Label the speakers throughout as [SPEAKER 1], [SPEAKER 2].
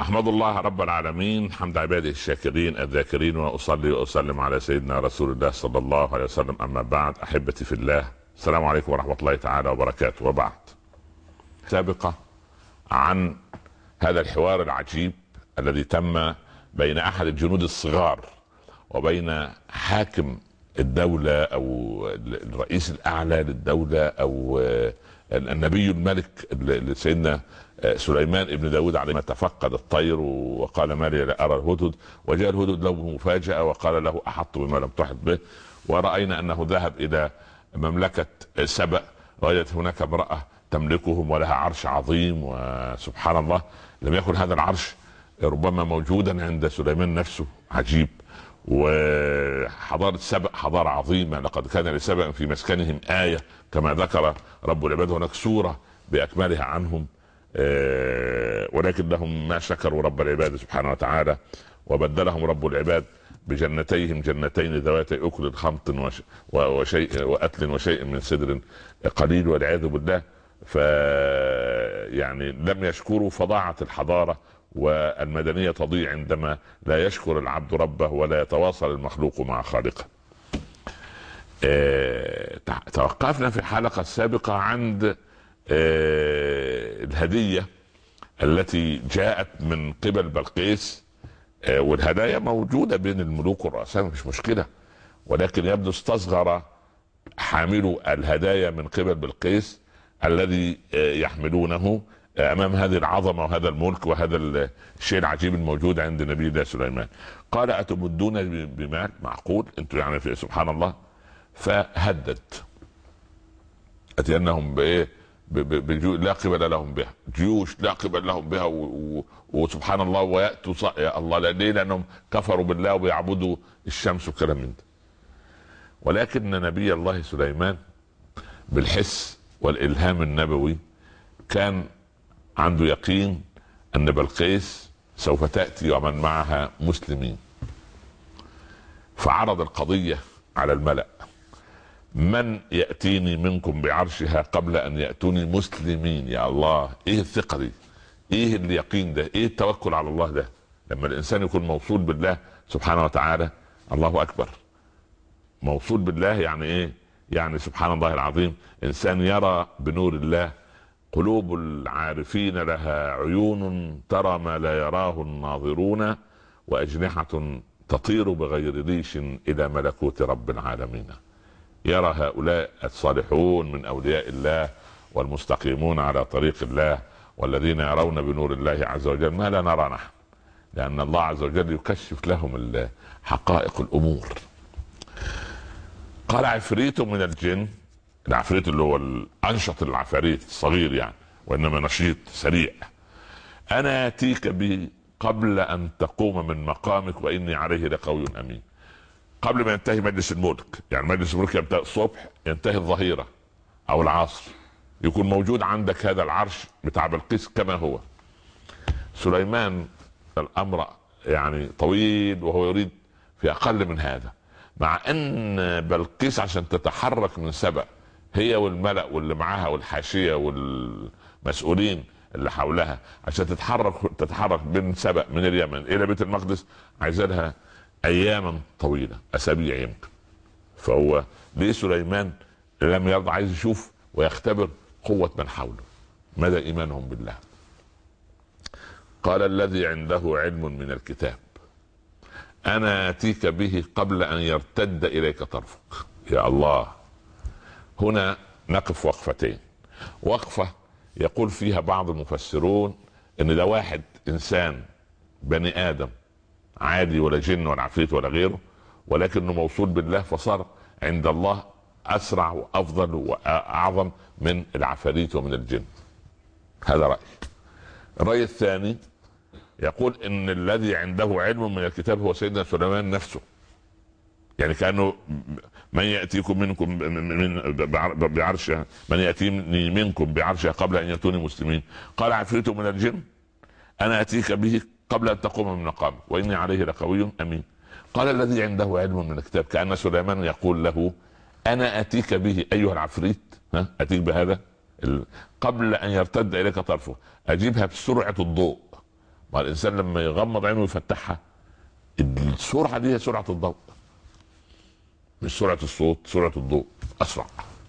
[SPEAKER 1] احمد الله رب العالمين حمد عباده الشاكرين الذاكرين واصلي واسلم على سيدنا رسول الله صلى الله عليه وسلم اما بعد احبتي في الله السلام عليكم ورحمه الله تعالى وبركاته وبعد سابقه عن هذا الحوار العجيب الذي تم بين احد الجنود الصغار وبين حاكم الدولة أو الرئيس الأعلى للدولة أو النبي الملك سيدنا سليمان ابن داود عليه ما تفقد الطير وقال ما لي لا أرى الهدهد وجاء الهدهد له مفاجأة وقال له أحط بما لم تحط به ورأينا أنه ذهب إلى مملكة سبأ وجدت هناك امرأة تملكهم ولها عرش عظيم وسبحان الله لم يكن هذا العرش ربما موجودا عند سليمان نفسه عجيب وحضارة سبأ حضارة عظيمة لقد كان لسبأ في مسكنهم آية كما ذكر رب العباد هناك سورة بأكملها عنهم آه، ولكن لهم ما شكروا رب العباد سبحانه وتعالى وبدلهم رب العباد بجنتيهم جنتين ذواتي اكل خمط وشيء واكل وشيء من سدر قليل والعياذ بالله ف يعني لم يشكروا فضاعت الحضاره والمدنيه تضيع عندما لا يشكر العبد ربه ولا يتواصل المخلوق مع خالقه. آه، توقفنا في الحلقه السابقه عند آه، الهديه التي جاءت من قبل بلقيس آه، والهدايا موجوده بين الملوك والرؤساء مش مشكله ولكن يبدو استصغر حاملو الهدايا من قبل بلقيس الذي يحملونه امام هذه العظمه وهذا الملك وهذا الشيء العجيب الموجود عند نبي الله سليمان قال اتمدون بمال معقول انتم يعني في سبحان الله فهدد اتينهم بايه بجيوش لا قبل لهم بها جيوش لا قبل لهم بها و... و... وسبحان الله وياتوا ص... يا الله ليه لانهم كفروا بالله ويعبدوا الشمس وكلام من ده ولكن نبي الله سليمان بالحس والالهام النبوي كان عنده يقين ان بلقيس سوف تاتي ومن معها مسلمين فعرض القضيه على الملا من ياتيني منكم بعرشها قبل ان ياتوني مسلمين يا الله ايه الثقه دي ايه اليقين ده ايه التوكل على الله ده لما الانسان يكون موصول بالله سبحانه وتعالى الله اكبر موصول بالله يعني ايه يعني سبحان الله العظيم انسان يرى بنور الله قلوب العارفين لها عيون ترى ما لا يراه الناظرون واجنحه تطير بغير ريش الى ملكوت رب العالمين يرى هؤلاء الصالحون من اولياء الله والمستقيمون على طريق الله والذين يرون بنور الله عز وجل ما لا نرى نحن لان الله عز وجل يكشف لهم حقائق الامور قال عفريت من الجن العفريت اللي هو الانشط العفاريت الصغير يعني وانما نشيط سريع انا اتيك به قبل ان تقوم من مقامك واني عليه لقوي امين قبل ما ينتهي مجلس الملك يعني مجلس الملك يبدا الصبح ينتهي الظهيره او العصر يكون موجود عندك هذا العرش بتاع بلقيس كما هو سليمان الامر يعني طويل وهو يريد في اقل من هذا مع ان بلقيس عشان تتحرك من سبأ هي والملأ واللي معاها والحاشية والمسؤولين اللي حولها عشان تتحرك تتحرك من سبأ من اليمن إلى بيت المقدس عايزة لها أياما طويلة أسابيع يمكن فهو ليه سليمان لم يرضى عايز يشوف ويختبر قوة من حوله مدى إيمانهم بالله قال الذي عنده علم من الكتاب أنا آتيك به قبل أن يرتد إليك طرفك يا الله هنا نقف وقفتين وقفة يقول فيها بعض المفسرون ان ده واحد انسان بني ادم عادي ولا جن ولا عفريت ولا غيره ولكنه موصول بالله فصار عند الله اسرع وافضل واعظم من العفاريت ومن الجن هذا راي الراي الثاني يقول ان الذي عنده علم من الكتاب هو سيدنا سليمان نفسه يعني كانه من ياتيكم منكم من بعرشها من ياتيني منكم بعرشها قبل ان ياتوني مسلمين قال عفريت من الجن انا اتيك به قبل ان تقوم من مقام واني عليه لقوي امين قال الذي عنده علم من الكتاب كان سليمان يقول له انا اتيك به ايها العفريت ها اتيك بهذا قبل ان يرتد اليك طرفه اجيبها بسرعه الضوء ما الانسان لما يغمض عينه ويفتحها السرعه دي هي سرعه الضوء مش سرعه الصوت سرعه الضوء اسرع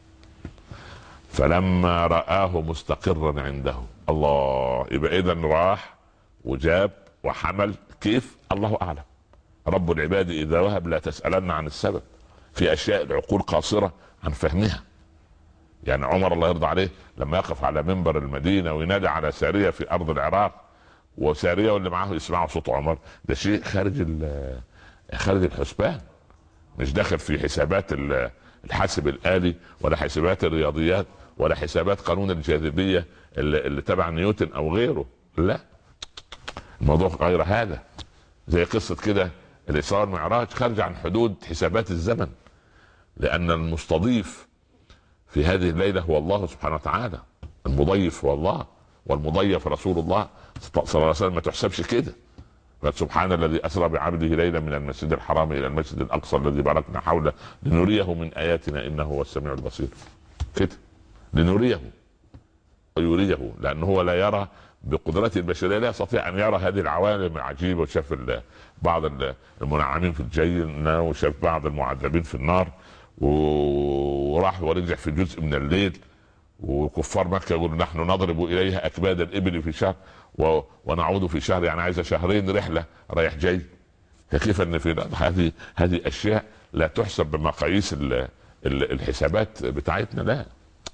[SPEAKER 1] فلما رآه مستقرا عنده الله يبقى اذا راح وجاب وحمل كيف الله اعلم رب العباد اذا وهب لا تسالن عن السبب في اشياء العقول قاصره عن فهمها يعني عمر الله يرضى عليه لما يقف على منبر المدينه وينادي على ساريه في ارض العراق وساريه واللي معاه يسمعوا صوت عمر ده شيء خارج خارج الحسبان مش داخل في حسابات الحاسب الالي ولا حسابات الرياضيات ولا حسابات قانون الجاذبيه اللي, اللي تبع نيوتن او غيره لا الموضوع غير هذا زي قصه كده الاسراء والمعراج خارج عن حدود حسابات الزمن لان المستضيف في هذه الليله هو الله سبحانه وتعالى المضيف هو الله والمضيف رسول الله صلى الله عليه وسلم ما تحسبش كده سبحان الذي اسرى بعبده ليلا من المسجد الحرام الى المسجد الاقصى الذي باركنا حوله لنريه من اياتنا انه هو السميع البصير كده لنريه ويريه لانه هو لا يرى بقدرته البشريه لا يستطيع ان يرى هذه العوالم العجيبه وشاف بعض المنعمين في الجنه وشاف بعض المعذبين في النار وراح ورجع في جزء من الليل وكفار مكه يقولوا نحن نضرب اليها اكباد الابل في شهر ونعود في شهر يعني عايزه شهرين رحله رايح جاي كيف ان في هذه هذه اشياء لا تحسب بمقاييس الحسابات بتاعتنا لا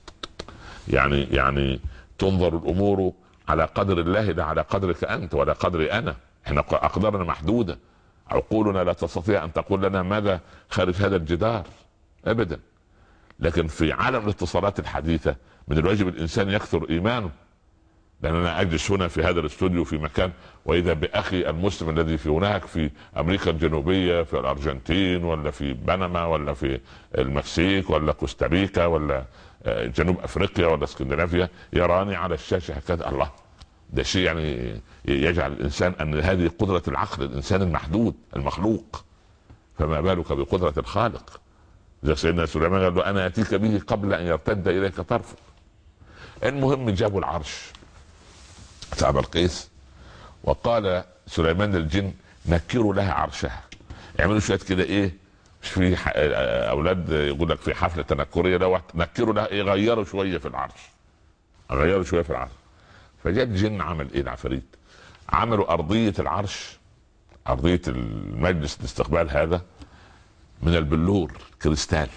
[SPEAKER 1] يعني يعني تنظر الامور على قدر الله لا على قدرك انت ولا قدري انا احنا اقدارنا محدوده عقولنا لا تستطيع ان تقول لنا ماذا خارج هذا الجدار ابدا لكن في عالم الاتصالات الحديثه من الواجب الانسان يكثر ايمانه لان انا اجلس هنا في هذا الاستوديو في مكان واذا باخي المسلم الذي في هناك في امريكا الجنوبيه في الارجنتين ولا في بنما ولا في المكسيك ولا كوستاريكا ولا آه، جنوب افريقيا ولا اسكندنافيا يراني على الشاشه هكذا الله ده شيء يعني يجعل الانسان ان هذه قدره العقل الانسان المحدود المخلوق فما بالك بقدره الخالق زي سيدنا سليمان قال له انا اتيك به قبل ان يرتد اليك طرفك المهم جابوا العرش بتاع بلقيس وقال سليمان الجن نكروا لها عرشها يعملوا شويه كده ايه مش في اولاد يقول لك في حفله تنكريه دوت نكروا لها ايه غيروا شويه في العرش غيروا شويه في العرش فجاء الجن عمل ايه العفاريت عملوا ارضيه العرش ارضيه المجلس لاستقبال هذا من البلور كريستال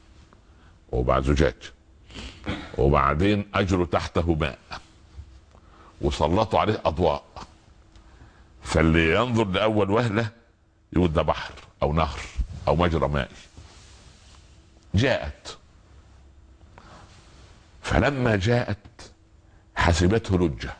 [SPEAKER 1] وبعد زجاج وبعدين اجروا تحته ماء وسلطوا عليه اضواء فاللي ينظر لاول وهله يقول ده بحر او نهر او مجرى مائي جاءت فلما جاءت حسبته لجه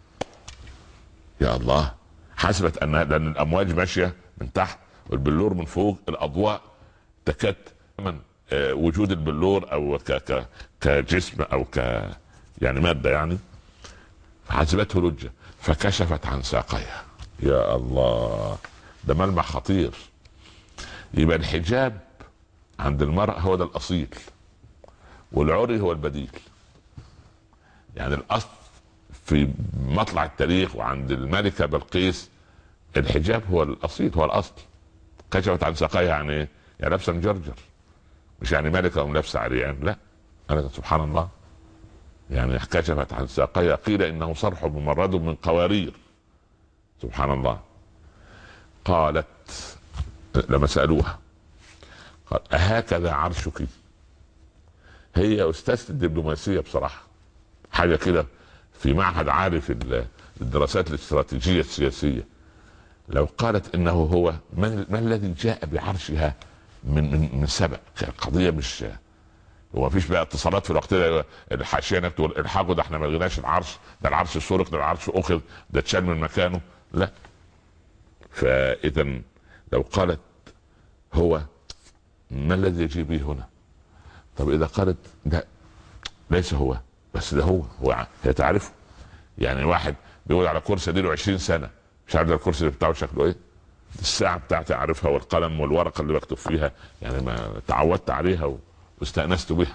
[SPEAKER 1] يا الله حسبت ان لان الامواج ماشيه من تحت والبلور من فوق الاضواء تكاد من آه، وجود البلور او ك ك كجسم او ك يعني ماده يعني حسبته لجه فكشفت عن ساقيها يا الله ده ملمح خطير يبقى الحجاب عند المرأة هو ده الأصيل والعري هو البديل يعني الأصل في مطلع التاريخ وعند الملكة بلقيس الحجاب هو الأصيل هو الأصل كشفت عن ساقيها يعني ايه؟ يعني لابسة مجرجر مش يعني ملكة ولابسة عريان لا أنا سبحان الله يعني كشفت عن ساقيها قيل انه صرح ممرد من قوارير سبحان الله قالت لما سالوها قال أهكذا عرشك هي أستاذة الدبلوماسية بصراحة حاجة كده في معهد عالي في الدراسات الاستراتيجية السياسية لو قالت انه هو من, من الذي جاء بعرشها من من من سبأ قضية مش وما فيش بقى اتصالات في الوقت ده الحاشيه نكتب الحاقوا ده احنا ما لغيناش العرش ده العرش سرق ده العرش اخذ ده اتشال من مكانه لا فاذا لو قالت هو ما الذي يجي به هنا طب اذا قالت لا ليس هو بس ده هو هو هي تعرفه يعني واحد بيقول على كرسي له 20 سنه مش عارف الكرسي بتاعه شكله ايه الساعه بتاعتي اعرفها والقلم والورقه اللي بكتب فيها يعني ما تعودت عليها واستأنست بها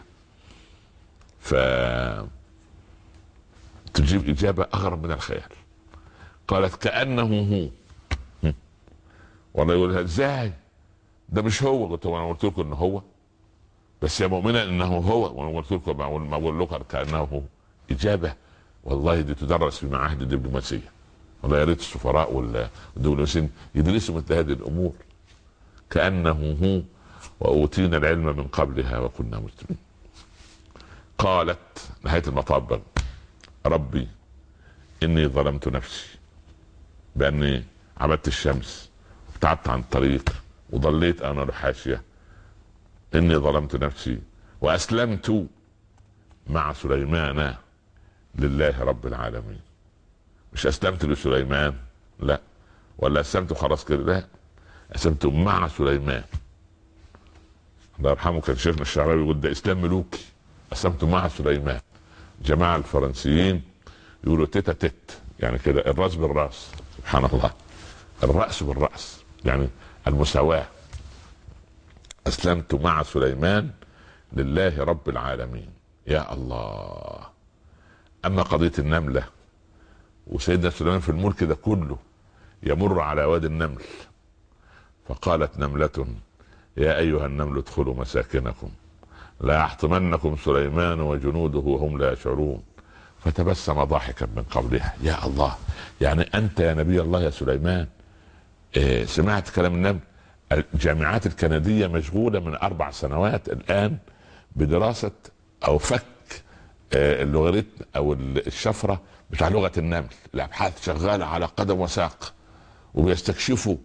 [SPEAKER 1] ف تجيب إجابة أغرب من الخيال قالت كانه هو والله يقول ازاي ده مش هو قلت له انا قلت لكم انه هو بس يا مؤمنه انه هو وانا قلت لكم ما اقول لكم كانه هو اجابه والله دي تدرس في معاهد الدبلوماسيه والله يا ريت السفراء والدبلوماسيين يدرسوا مثل هذه الامور كانه هو واوتينا العلم من قبلها وكنا مسلمين قالت نهايه المطاب ربي اني ظلمت نفسي باني عبدت الشمس ابتعدت عن الطريق وضليت انا الحاشيه اني ظلمت نفسي واسلمت مع سليمان لله رب العالمين مش اسلمت لسليمان لا ولا اسلمت خلاص كده لا اسلمت مع سليمان الله يرحمه كان شيخنا الشعراوي يقول ده اسلام ملوكي اسلمت مع سليمان جماعه الفرنسيين يقولوا تيتا تيت يعني كده الراس بالراس سبحان الله الراس بالراس يعني المساواه اسلمت مع سليمان لله رب العالمين يا الله اما قضيه النمله وسيدنا سليمان في الملك ده كله يمر على وادي النمل فقالت نملة يا أيها النمل ادخلوا مساكنكم لا يحطمنكم سليمان وجنوده وهم لا يشعرون فتبسم ضاحكا من قولها يا الله يعني أنت يا نبي الله يا سليمان إيه سمعت كلام النمل الجامعات الكندية مشغولة من أربع سنوات الآن بدراسة أو فك إيه اللوغاريتم أو الشفرة بتاع لغه النمل الابحاث شغاله على قدم وساق وبيستكشفوا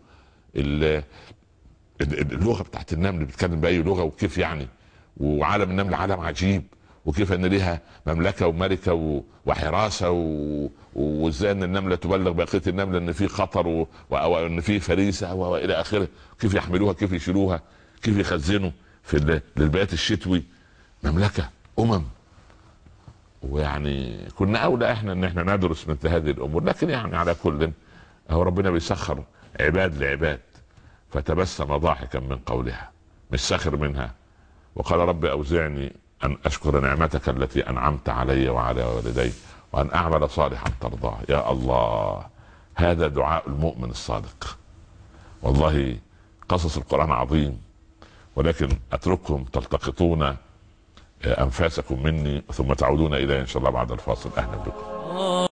[SPEAKER 1] اللغه بتاعت النمل بتتكلم باي لغه وكيف يعني وعالم النمل عالم عجيب وكيف ان ليها مملكه وملكه وحراسه وازاي ان النمله تبلغ بقيه النمله ان في خطر وان في فريسه والى اخره كيف يحملوها كيف يشيلوها كيف يخزنوا في للبيات الشتوي مملكه امم ويعني كنا اولى احنا ان احنا ندرس مثل هذه الامور لكن يعني على كل هو ربنا بيسخر عباد لعباد فتبسم ضاحكا من قولها مش سخر منها وقال رب اوزعني ان اشكر نعمتك التي انعمت علي وعلى والدي وان اعمل صالحا ترضاه يا الله هذا دعاء المؤمن الصادق والله قصص القران عظيم ولكن اترككم تلتقطون انفاسكم مني ثم تعودون الي ان شاء الله بعد الفاصل اهلا بكم